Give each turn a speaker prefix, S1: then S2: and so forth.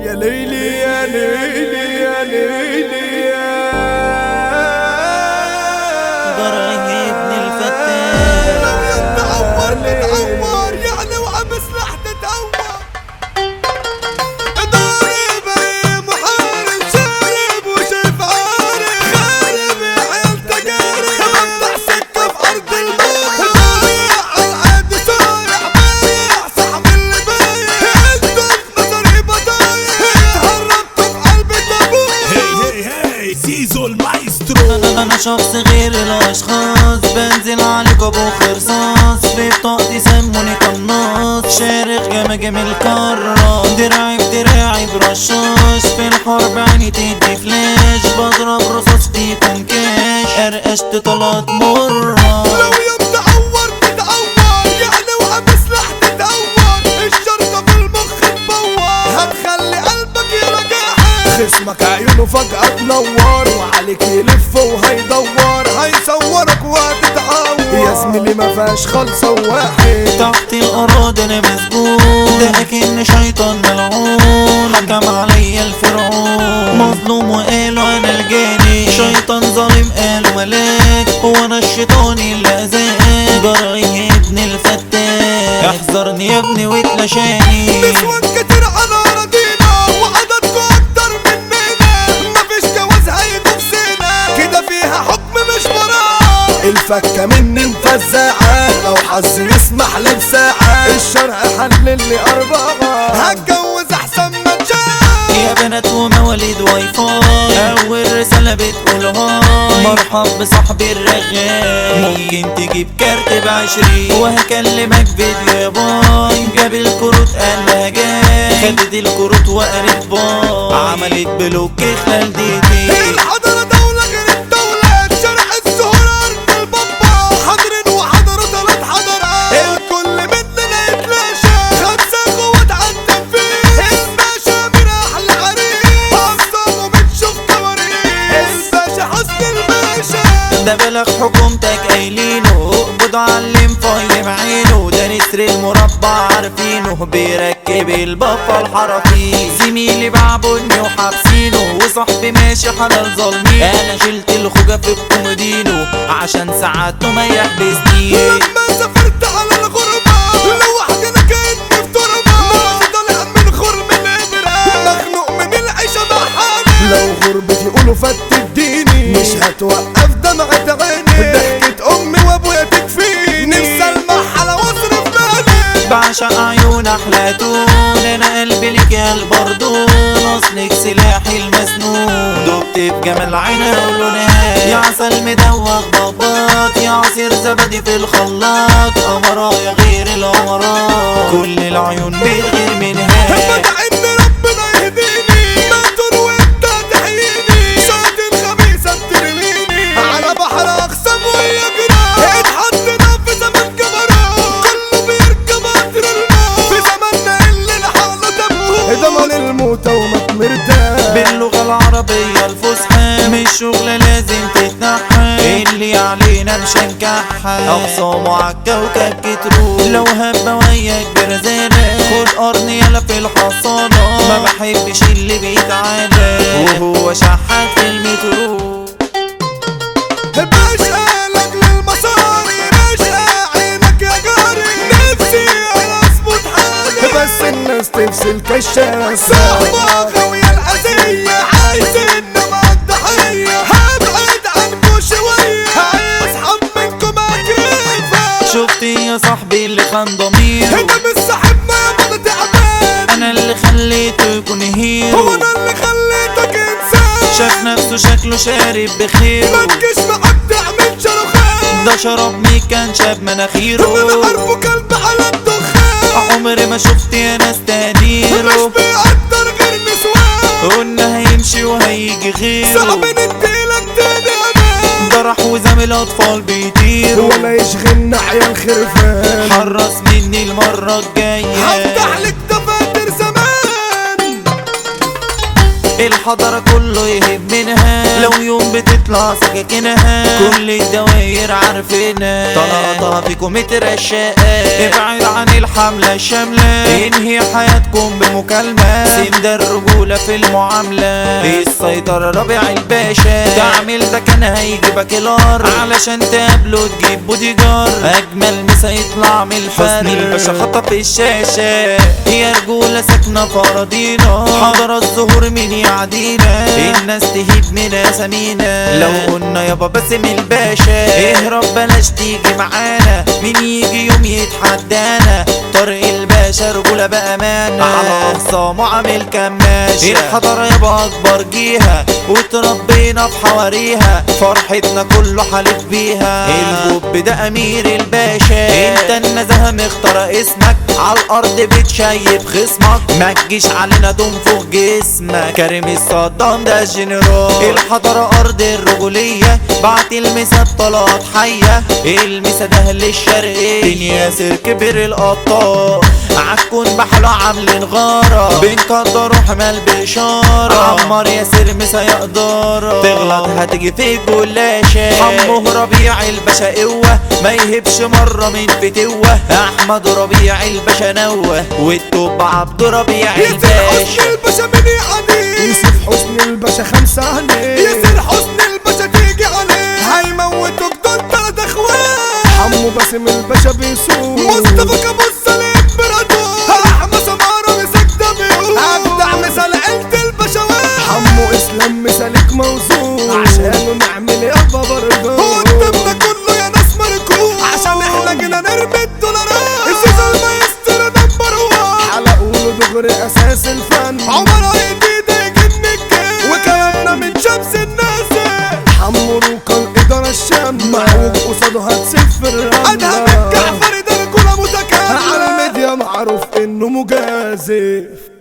S1: يا ليلي يا ليلي يا ليلي يا
S2: جرى ابن الفتاح
S1: تعور تتعور يعني وعم سلاح تتعور ضارب محارب شارب وشايف عارف خارب يا عيال تجارب بفتح سكة في أرض الموت ضايع عالعاد سايح بايع صاحب اللي بايع انت في نظري بضايع اتهربت في قلبي تابوت
S3: هي هي هي زيزو المايسترو
S2: انا شخص غير الاشخاص بنزل عليك ابو خرصاص في بطاقتي سموني قناص شارخ جما جميل كراس دراعي في دراعي برشاش في الحرب عيني تدي فلاش بضرب رصاص فيكم كاش قرقشت طلعت مرة
S1: لو يوم تعور تتعور يعني وعم سلاح تتعور الشرطة في المخ تبور هتخلي قلبك يرجعها خصمك عيونه فجأة تنور وعليك يلف وهيدور هيصورك وهتتعور يا زميلي ما فيهاش خالصة واحد
S2: تحت الأراضي أنا مسجون ده أكن شيطان ملعون حكم عليا الفرعون مظلوم وقالوا أنا الجاني شيطان ظالم قالوا ملاك هو أنا الشيطان اللي أذاك جرعي ابن الفتاح احذرني يا ابني واتلاشاني
S1: نسوان كتير على أراضينا وعددكوا أكتر مننا مفيش جواز هيتوفسنا كده فيها حكم مش وراه الفكة مني مفزعة لو حظي يسمح لي بساعة الشرع حلل لي أربعة هتجوز أحسن ما تشاف
S2: يا بنات ومواليد واي فاي اول رسالة بتقول هاي مرحب بصاحبي الرغاي ممكن تجيب كارت بعشرين وهكلمك فيديو يا باي جاب الكروت قال لها جاي خدت الكروت وقالت باي عملت بلوك خلال دقيقتين
S1: الحضارة دولة غير الدولة شرع السهولة أرض البابا حاضرين وحضروا ثلاث حضارات الكل مننا يتلاشى خمسة قوات عن تنفيذ الباشا من أحلى عريس أقسم وبتشوف كواريس الباشا حسن الباشا
S2: ده بلغ حكومتك قايلينه اقبض على اللي مفيم عينه ده نسر المربع عارفينه بيركب البفة الحرفي زميلي بعبني وحابسينه وصاحبي ماشي حلال ظالمين انا شلت الخوجة في الكومودينو عشان ساعته ما يحبسنيش
S1: لما سافرت على الغربة لوحدي انا كأني في تربة مغزي طالع من خرم الإبرة مخنوق من العيشة مع حالي لو غربتي يقولوا فت الديني مش هتوقف دمعة عيني ضحكة أمي وأبويا تكفيني نفسي ألمح على واصرف بالي
S2: بعشق عيون احلاتون انا قلبي ليك يا البردون اصلك سلاحي المسنون دبت في جمال عينها ولونها يا عسل مدوخ بابات يا عصير زبدي في الخلاط قمرايا غير القمرات كل العيون بتغير منها
S1: بدع إن ربنا يهديني ما تروي أنت تحييني شاطر خبيثة بترميني على بحر أقسم ويا جنان اتحطنا في زمن جبروت كله بيركب قطر الموت في زماننا اللي الحالة تموت ضمن الموت وما مرتاح
S2: باللغة العربية الفصحى مش شغلة لازم تتنحى اللي علينا مش هنكحى أقسامه عالكوكب كترو لو هبة وياك برزانة خد قرن يلا في الحصانة ما بحبش اللي بيتعالى وهو شحات في المترو
S1: باشا لاجل المصاري باشا عينك يا جاري نفسي انا اظبط حالي بس الناس تفصل كشاف صعبة خويا الأذية عايز انما الضحية هبعد عنكو شوية هيسحب منكم اكرفة
S2: شفت يا صاحبي اللي خان ضميره
S1: انت مش صاحبنا يا بابا تعبان
S2: أنا اللي خليته يكون
S1: هو
S2: هيرو
S1: انا اللي خليتك انسان
S2: شاف نفسه شكله شارب
S1: ما
S2: بخيره
S1: تجيش معاك تعمل شرخان
S2: ده شرب مي كان شاب مناخيره
S1: انا عارفه كلب على الدخان
S2: عمري ما شفت يا ناس
S1: مش
S2: تقديره
S1: بيقدر غير نسوان
S2: قلنا هيمشي وهيجي غيره
S1: صعب نديلك تاني امان
S2: ده راح وزامل الاطفال بيطيروا
S1: ولا يشغلنا عيال خرفان
S2: حرص مني المرة الجاية
S1: هفتح لك دفاتر زمان
S2: الحضارة كله يهب منها لو يوم بتطلع سكاكينها كل الدواير عارفينها طلقتها فيكم مترشقة ابعد عن الحق الحملة الشاملة انهي حياتكم بمكالمة سند الرجولة في المعاملة السيطرة ربيع الباشا تعمل ده كان هيجيبك الار علشان تقابله تجيب بودي جار اجمل مسا يطلع من الفرق حسني الباشا خطف الشاشة هي رجولة ساكنة في أراضينا حضر الظهور من يعدينا الناس تهيب من أسامينا لو قلنا يابا باسم الباشا اهرب بلاش تيجي معانا مين يجي يوم يتحدانا طارق الباشا رجولة بأمانة على أخصامه عامل كماشة الحضارة يابا أكبر جيها وتربينا في حواريها فرحتنا كله حالف بيها البوب ده أمير الباشا انت النزهة مختار اسمك على الأرض بتشيب خصمك ما تجيش علينا تنفخ جسمك كريم الصدام ده الجنرال الحضارة أرض الرجولية بعت المسا طلعت حية المسا ده للشرقية بين ياسر كبر القطار عكون بحلو عاملين غارة بنقدروا حمال بإشارة عمار ياسر مسا يقدر تغلط هتيجي في جلاشة حمو ربيع الباشا قوة ما يهبش مرة من فتوة أحمد ربيع الباشا نوة والتوب عبد ربيع
S1: ياسر حسني
S2: الباشا
S1: الباشا من يعدي
S4: يوسف حسني الباشا خمسة عليه
S1: ياسر حسني الباشا تيجي عليه هيموتوك دول تلات اخوات
S4: حمو باسم الباشا بيسوق
S1: مصطفى كابوس الامبراطور احمد سمارة مسك ده بيقول ابدع مثال عيلة البشوات
S4: حمو اسلام مثالك موزون عشانه نعمل يابا برضه
S1: قدامنا كله يا ناس مركوب عشان احنا جينا نرمي الدولارات الزيزو المايسترو نمبر وان
S4: حلقوله دغري اساس الفن
S1: عمر جديد يجن الجيم وكلامنا من شمس الناس
S4: حمو روكا الاداره الشام معوج قصاده هتسف
S1: ادهم
S4: الرمله
S1: الجعفري ده الكل متكامل
S4: على الميديا معروف انه مجازف